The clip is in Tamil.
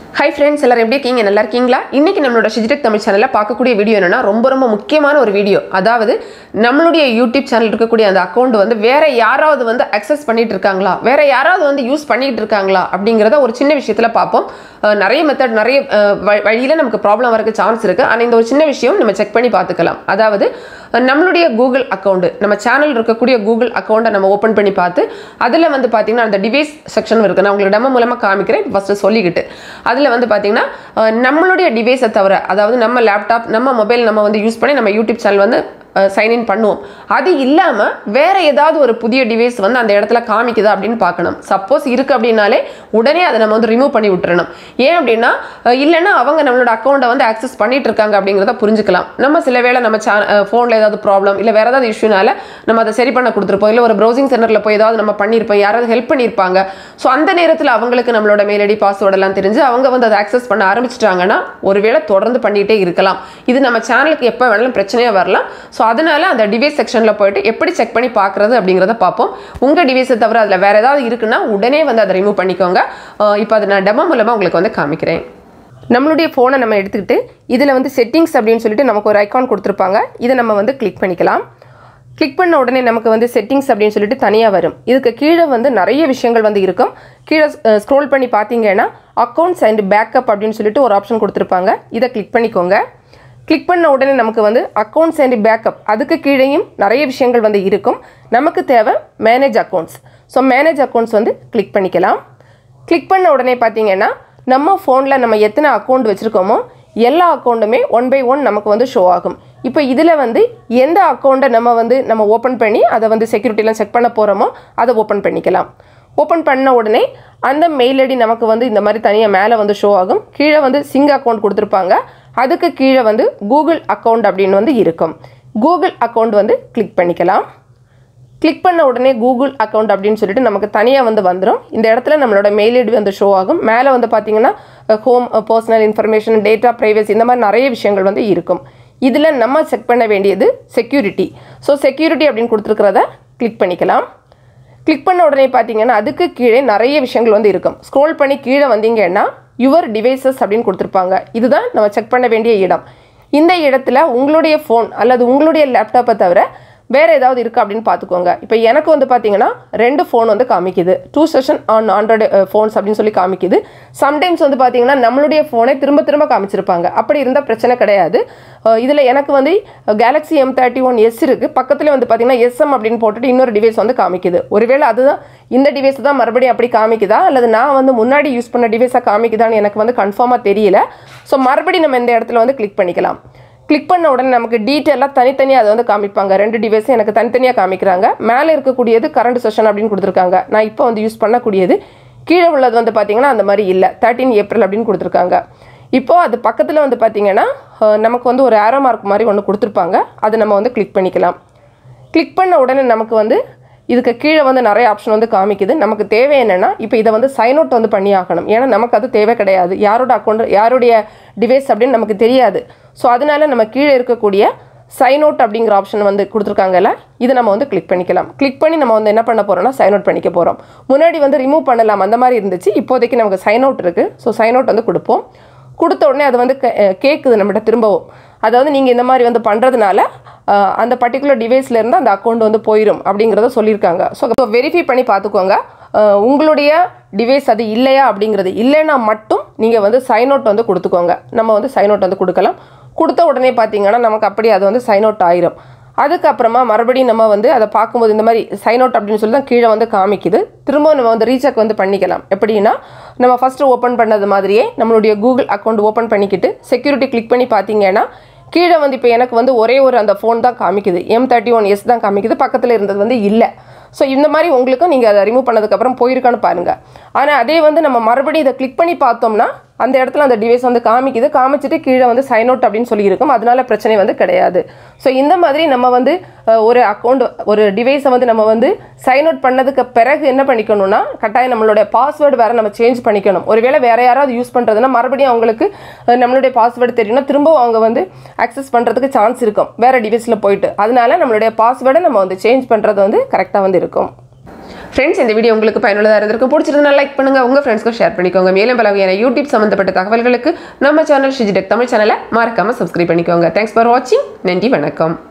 ஹை ஃப்ரெண்ட்ஸ் எல்லாரும் எப்படி இருக்கீங்க நல்லா இருக்கீங்களா இன்னைக்கு நம்மளோட டிஜிடெக் தமிழ் சேனலில் பார்க்கக்கூடிய வீடியோ என்னன்னா ரொம்ப ரொம்ப முக்கியமான ஒரு வீடியோ அதாவது நம்மளுடைய யூடியூப் சேனல் இருக்கக்கூடிய அந்த அக்கௌண்ட் வந்து வேற யாராவது வந்து அக்சஸ் பண்ணிட்டு இருக்காங்களா வேற யாராவது வந்து யூஸ் பண்ணிட்டு இருக்காங்களா அப்படிங்கிறத ஒரு சின்ன விஷயத்தில் பார்ப்போம் அஹ் நிறைய மெத்தட் நிறைய அஹ் வ- வழியில நமக்கு ப்ராப்ளம் வரக்கு சான்ஸ் இருக்கு ஆனால் இந்த ஒரு சின்ன விஷயம் நம்ம செக் பண்ணி பார்த்துக்கலாம் அதாவது அஹ் நம்மளுடைய கூகுள் அக்கௌண்ட் நம்ம சேனல் இருக்கக்கூடிய கூகுள் அக்கௌண்ட்டை நம்ம ஓப்பன் பண்ணி பார்த்து அதில் வந்து பார்த்தீங்கன்னா அந்த டிவைஸ் செக்ஷன் இருக்கு நான் உங்களுக்கு டெமோ மூலமாக காமிக்கிறேன் ஃபஸ்ட்டு சொல்லிக்கிட்டு அதில் வந்து பார்த்தீங்கன்னா அஹ் நம்மளுடைய டிவைஸை தவிர அதாவது நம்ம லேப்டாப் நம்ம மொபைல் நம்ம வந்து யூஸ் பண்ணி நம்ம யூடியூப் சேனல் வந்து சைன்இன் பண்ணுவோம் அது இல்லாமல் வேற ஏதாவது ஒரு புதிய டிவைஸ் வந்து அந்த இடத்துல காமிக்குதா அப்படின்னு பார்க்கணும் சப்போஸ் இருக்கு அப்படின்னாலே உடனே அதை நம்ம வந்து ரிமூவ் பண்ணி விட்டுறணும் ஏன் அப்படின்னா அஹ் இல்லைன்னா அவங்க நம்மளோட அக்கௌண்ட்டை வந்து ஆக்சஸ் பண்ணிட்டு இருக்காங்க அப்படிங்கிறத புரிஞ்சுக்கலாம் நம்ம சில வேளை நம்ம சே ஃபோனில் ஏதாவது ப்ராப்ளம் இல்லை வேற ஏதாவது இஷ்யூனால நம்ம அதை சரி பண்ண கொடுத்துருப்போம் இல்லை ஒரு ப்ரௌசிங் சென்டரில் போய் ஏதாவது நம்ம பண்ணியிருப்போம் யாராவது ஹெல்ப் பண்ணியிருப்பாங்க ஸோ அந்த நேரத்தில் அவங்களுக்கு நம்மளோட மெயில் ஐடி பாஸ்வேர்ட் எல்லாம் தெரிஞ்சு அவங்க வந்து அதை ஆக்சஸ் பண்ண ஆரம்பிச்சிட்டாங்கன்னா ஒருவேளை தொடர்ந்து பண்ணிகிட்டே இருக்கலாம் இது நம்ம சேனலுக்கு எப்போ வேணாலும் பிரச்சனையாக வரலாம் ஸோ அதனால அந்த டிவைஸ் செக்ஷனில் போயிட்டு எப்படி செக் பண்ணி பார்க்குறது அப்படிங்கிறத பார்ப்போம் உங்கள் டிவைஸை தவிர அதில் வேற ஏதாவது இருக்குன்னா உடனே வந்து அதை ரிமூவ் பண்ணிக்கோங்க இப்போ அதை நான் டெமோ மூலமாக உங்களுக்கு வந்து காமிக்கிறேன் நம்மளுடைய ஃபோனை நம்ம எடுத்துக்கிட்டு இதில் வந்து செட்டிங்ஸ் அப்படின்னு சொல்லிட்டு நமக்கு ஒரு ஐகான் கொடுத்துருப்பாங்க இதை நம்ம வந்து கிளிக் பண்ணிக்கலாம் கிளிக் பண்ண உடனே நமக்கு வந்து செட்டிங்ஸ் அப்படின்னு சொல்லிட்டு தனியாக வரும் இதுக்கு கீழே வந்து நிறைய விஷயங்கள் வந்து இருக்கும் கீழே ஸ்க்ரோல் பண்ணி பார்த்தீங்கன்னா அக்கௌண்ட்ஸ் அண்ட் பேக்கப் அப்படின்னு சொல்லிட்டு ஒரு ஆப்ஷன் கொடுத்துருப்பாங்க இதை கிளிக் பண்ணிக்கோங்க கிளிக் பண்ண உடனே நமக்கு வந்து அக்கௌண்ட்ஸ் அண்ட் பேக்கப் அதுக்கு கீழேயும் நிறைய விஷயங்கள் வந்து இருக்கும் நமக்கு தேவை manage accounts so manage accounts வந்து கிளிக் பண்ணிக்கலாம் கிளிக் பண்ண உடனே பார்த்தீங்கன்னா நம்ம ஃபோனில் நம்ம எத்தனை அக்கௌண்ட் வச்சுருக்கோமோ எல்லா அக்கௌண்ட்டுமே ஒன் பை ஒன் நமக்கு வந்து ஷோ ஆகும் இப்போ இதில் வந்து எந்த அக்கௌண்ட்டை நம்ம வந்து நம்ம ஓப்பன் பண்ணி அதை வந்து செக்யூரிட்டிலாம் செக் பண்ண போகிறோமோ அதை ஓப்பன் பண்ணிக்கலாம் ஓப்பன் பண்ண உடனே அந்த மெயில் ஐடி நமக்கு வந்து இந்த மாதிரி தனியாக மேலே வந்து ஷோ ஆகும் கீழே வந்து சிங் அக்கௌண்ட் கொடுத்துருப்பாங்க அதுக்கு கீழே வந்து கூகுள் அக்கௌண்ட் அப்படின்னு வந்து இருக்கும் கூகுள் அக்கௌண்ட் வந்து கிளிக் பண்ணிக்கலாம் கிளிக் பண்ண உடனே கூகுள் அக்கௌண்ட் அப்படின்னு சொல்லிட்டு நமக்கு தனியாக வந்து வந்துடும் இந்த இடத்துல நம்மளோட மெயில் ஐடி வந்து ஷோ ஆகும் மேலே வந்து பார்த்தீங்கன்னா home personal information data privacy இந்த மாதிரி நிறைய விஷயங்கள் வந்து இருக்கும் இதில் நம்ம செக் பண்ண வேண்டியது செக்யூரிட்டி ஸோ செக்யூரிட்டி அப்படின்னு கொடுத்துருக்கிறத கிளிக் பண்ணிக்கலாம் கிளிக் பண்ண உடனே பார்த்தீங்கன்னா அதுக்கு கீழே நிறைய விஷயங்கள் வந்து இருக்கும் ஸ்க்ரோல் பண்ணி கீழே வந்தீங்கன்னா யுவர் டிவைசஸ் அப்படின்னு கொடுத்துருப்பாங்க இதுதான் நம்ம செக் பண்ண வேண்டிய இடம் இந்த இடத்துல உங்களுடைய ஃபோன் அல்லது உங்களுடைய லேப்டாப்பை தவிர வேறு ஏதாவது இருக்குது அப்படின்னு பார்த்துக்கோங்க இப்போ எனக்கு வந்து பார்த்தீங்கன்னா ரெண்டு ஃபோன் வந்து காமிக்குது two session on Android phones அப்படின்னு சொல்லி காமிக்குது சம்டைம்ஸ் வந்து பார்த்தீங்கன்னா நம்மளுடைய ஃபோனை திரும்ப திரும்ப காமிச்சிருப்பாங்க அப்படி இருந்தால் பிரச்சனை கிடையாது இதில் எனக்கு வந்து Galaxy M thirty one S இருக்குது பக்கத்தில் வந்து பார்த்தீங்கன்னா எஸ்எம் அப்படின்னு போட்டுட்டு இன்னொரு டிவைஸ் வந்து காமிக்குது ஒருவேளை அதுதான் இந்த டிவைஸ் தான் மறுபடியும் அப்படி காமிக்குதா அல்லது நான் வந்து முன்னாடி யூஸ் பண்ண டிவைஸாக காமிக்குதான்னு எனக்கு வந்து கன்ஃபார்மாக தெரியல ஸோ மறுபடியும் நம்ம இந்த இடத்துல வந்து கிளிக் பண்ணிக்கலாம் கிளிக் பண்ண உடனே நமக்கு டீட்டெயிலாக தனித்தனியாக அதை வந்து காமிப்பாங்க ரெண்டு டிவைஸும் எனக்கு தனித்தனியாக காமிக்கிறாங்க மேலே இருக்கக்கூடியது கரண்ட் செஷன் அப்படின்னு கொடுத்துருக்காங்க நான் இப்போ வந்து யூஸ் பண்ணக்கூடியது கீழே உள்ளது வந்து பார்த்தீங்கன்னா அந்த மாதிரி இல்லை தேர்ட்டீன் ஏப்ரல் அப்படின்னு கொடுத்துருக்காங்க இப்போது அது பக்கத்தில் வந்து பார்த்தீங்கன்னா அஹ், நமக்கு வந்து ஒரு ஆரோ மார்க் மாதிரி ஒன்று கொடுத்துருப்பாங்க அதை நம்ம வந்து கிளிக் பண்ணிக்கலாம் கிளிக் பண்ண உடனே நமக்கு வந்து இதுக்கு கீழே வந்து நிறைய ஆப்ஷன் வந்து காமிக்குது நமக்கு தேவை என்னென்னா இப்போ இதை வந்து சைன் அவுட் வந்து பண்ணி ஆகணும் ஏன்னா நமக்கு அது தேவை கிடையாது யாரோட அக்கௌண்ட் யாருடைய டிவைஸ் அப்படின்னு நமக்கு தெரியாது ஸோ அதனால நம்ம கீழே இருக்கக்கூடிய சைன் அவுட் அப்படிங்கிற ஆப்ஷன் வந்து கொடுத்துருக்காங்கல்ல இதை நம்ம வந்து கிளிக் பண்ணிக்கலாம் கிளிக் பண்ணி நம்ம வந்து என்ன பண்ண போகிறோம்னா சைன் அவுட் பண்ணிக்க போகிறோம் முன்னாடி வந்து ரிமூவ் பண்ணலாம் அந்த மாதிரி இருந்துச்சு இப்போதைக்கு நமக்கு சைன் அவுட் இருக்குது ஸோ சைன் அவுட் வந்து கொடுப்போம் கொடுத்த உடனே அது வந்து கே- அஹ் கேட்குது நம்மகிட்ட திரும்பவும் அதாவது நீங்கள் இந்த மாதிரி வந்து பண்ணுறதுனால அந்த பர்டிகுலர் டிவைஸ்லேருந்து அந்த அக்கௌண்ட் வந்து போயிடும் அப்படிங்கிறத சொல்லியிருக்காங்க ஸோ வெரிஃபை பண்ணி பார்த்துக்கோங்க அஹ் உங்களுடைய டிவைஸ் அது இல்லையா அப்படிங்கிறது இல்லைன்னா மட்டும் நீங்கள் வந்து சைன் அவுட் வந்து கொடுத்துக்கோங்க நம்ம வந்து சைன் அவுட் வந்து கொடுக்கலாம் கொடுத்த உடனே பார்த்தீங்கன்னா நமக்கு அப்படியே அது வந்து சைன் அவுட் ஆயிரும் அதுக்கப்புறமா மறுபடியும் நம்ம வந்து அதை பார்க்கும்போது இந்த மாதிரி சைன் அவுட் அப்படின்னு சொல்லி தான் கீழே வந்து காமிக்குது திரும்ப நம்ம வந்து ரீசெக் வந்து பண்ணிக்கலாம் எப்படின்னா நம்ம ஃபஸ்ட்டு ஓப்பன் பண்ணது மாதிரியே நம்மளுடைய கூகுள் அக்கௌண்ட் ஓப்பன் பண்ணிக்கிட்டு செக்யூரிட்டி கிளிக் பண்ணி பார்த்தீங்கன்னா கீழே வந்து இப்போ எனக்கு வந்து ஒரே ஒரு அந்த ஃபோன் தான் காமிக்குது எம் தேர்ட்டி ஒன் எஸ் தான் காமிக்குது பக்கத்தில் இருந்தது வந்து இல்லை ஸோ இந்த மாதிரி உங்களுக்கும் நீங்கள் அதை ரிமூவ் பண்ணதுக்கப்புறம் போயிருக்கான்னு பாருங்கள் ஆனால் அதே வந்து நம்ம மறுபடியும் இதை கிளிக் பண்ணி பார்த்தோம்னா அந்த இடத்துல அந்த டிவைஸ் வந்து காமிக்குது காமிச்சிட்டு கீழே வந்து சைன் அவுட் அப்படின்னு சொல்லியிருக்கும் அதனால பிரச்சனை வந்து கிடையாது ஸோ இந்த மாதிரி நம்ம வந்து அஹ், ஒரு அக்கௌண்ட் ஒரு டிவைஸை வந்து நம்ம வந்து சைன் அவுட் பண்ணதுக்கு பிறகு என்ன பண்ணிக்கணும்னா கட்டாயம் நம்மளுடைய பாஸ்வேர்டு வேறு நம்ம சேஞ்ச் பண்ணிக்கணும் ஒருவேளை வேறு யாராவது யூஸ் பண்ணுறதுனா மறுபடியும் அவங்களுக்கு அஹ், நம்மளுடைய பாஸ்வேர்டு தெரியும்னா திரும்பவும் அவங்க வந்து அக்சஸ் பண்ணுறதுக்கு சான்ஸ் இருக்கும் வேறு டிவைஸில் போயிட்டு அதனால நம்மளுடைய பாஸ்வேர்டை நம்ம வந்து சேஞ்ச் பண்ணுறது வந்து கரெக்டாக வந்து இருக்கும் ஃப்ரெண்ட்ஸ் இந்த வீடியோ உங்களுக்கு பயனுள்ளதாக இருந்திருக்கும் பிடிச்சிருந்தா லைக் பண்ணுங்க உங்க ஃப்ரெண்ட்ஸ்க்கும் ஷேர் பண்ணிக்கோங்க மேலும் பல வகையான யூடியூப் சம்மந்தப்பட்ட தகவல்களுக்கு நம்ம சேனல் ஷிஜிடெக் தமிழ் சேனலை மறக்காம சப்ஸ்கிரைப் பண்ணிக்கோங்க தேங்க்ஸ் ஃபார் வாட்சிங் நன்றி வணக்கம்